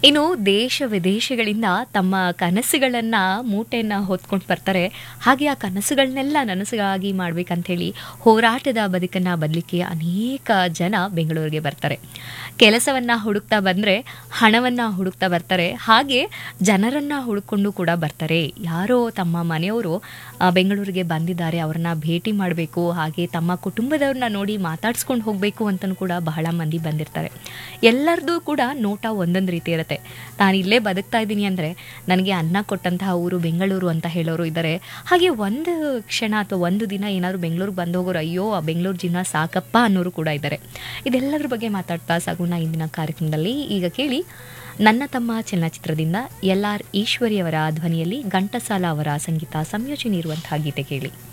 ಇನ್ನು ದೇಶ ವಿದೇಶಗಳಿಂದ ತಮ್ಮ ಕನಸುಗಳನ್ನ ಮೂಟೆಯನ್ನ ಹೊತ್ಕೊಂಡು ಬರ್ತಾರೆ ಹಾಗೆ ಆ ಕನಸುಗಳನ್ನೆಲ್ಲ ನನಸಾಗಿ ಮಾಡ್ಬೇಕಂತೇಳಿ ಹೋರಾಟದ ಬದುಕನ್ನ ಬದಲಿಕ್ಕೆ ಅನೇಕ ಜನ ಬೆಂಗಳೂರಿಗೆ ಬರ್ತಾರೆ ಕೆಲಸವನ್ನ ಹುಡುಕ್ತಾ ಬಂದ್ರೆ ಹಣವನ್ನ ಹುಡುಕ್ತಾ ಬರ್ತಾರೆ ಹಾಗೆ ಜನರನ್ನ ಹುಡುಕೊಂಡು ಕೂಡ ಬರ್ತಾರೆ ಯಾರೋ ತಮ್ಮ ಮನೆಯವರು ಆ, ಬೆಂಗಳೂರಿಗೆ ಬಂದಿದ್ದಾರೆ ಅವ್ರನ್ನ ಭೇಟಿ ಮಾಡಬೇಕು ಹಾಗೆ ತಮ್ಮ ಕುಟುಂಬದವ್ರನ್ನ ನೋಡಿ ಮಾತಾಡ್ಸ್ಕೊಂಡು ಹೋಗಬೇಕು ಅಂತಲೂ ಕೂಡ ಬಹಳ ಮಂದಿ ಬಂದಿರ್ತಾರೆ ಎಲ್ಲರದು ಕೂಡ ನೋಟ ಒಂದೊಂದು ರೀತಿ ಇರುತ್ತೆ ನಾನು ಇಲ್ಲೇ ಬದುಕ್ತಾ ಇದ್ದೀನಿ ಅಂದರೆ ನನಗೆ ಅನ್ನ ಕೊಟ್ಟಂತಹ ಊರು ಬೆಂಗಳೂರು ಅಂತ ಹೇಳೋರು ಇದ್ದಾರೆ ಹಾಗೆ ಒಂದು ಕ್ಷಣ ಅಥವಾ ಒಂದು ದಿನ ಏನಾದರೂ ಬೆಂಗಳೂರಿಗೆ ಬಂದು ಹೋಗೋರು ಅಯ್ಯೋ ಆ ಬೆಂಗಳೂರು ಜೀವನ ಸಾಕಪ್ಪ ಅನ್ನೋರು ಕೂಡ ಇದ್ದಾರೆ ಇದೆಲ್ಲದ್ರ ಬಗ್ಗೆ ಮಾತಾಡ್ತಾ ಸಾಗೋಣ ಇಂದಿನ ಕಾರ್ಯಕ್ರಮದಲ್ಲಿ ಈಗ ಕೇಳಿ ನನ್ನ ತಮ್ಮ ಚಲನಚಿತ್ರದಿಂದ ಎಲ್ ಆರ್ ಈಶ್ವರಿ ಅವರ ಧ್ವನಿಯಲ್ಲಿ ಘಂಟಸಾಲ ಅವರ ಸಂಗೀತ ಸಂಯೋಜನೆ ಇರುವಂತಹ ಗೀತೆ ಕೇಳಿ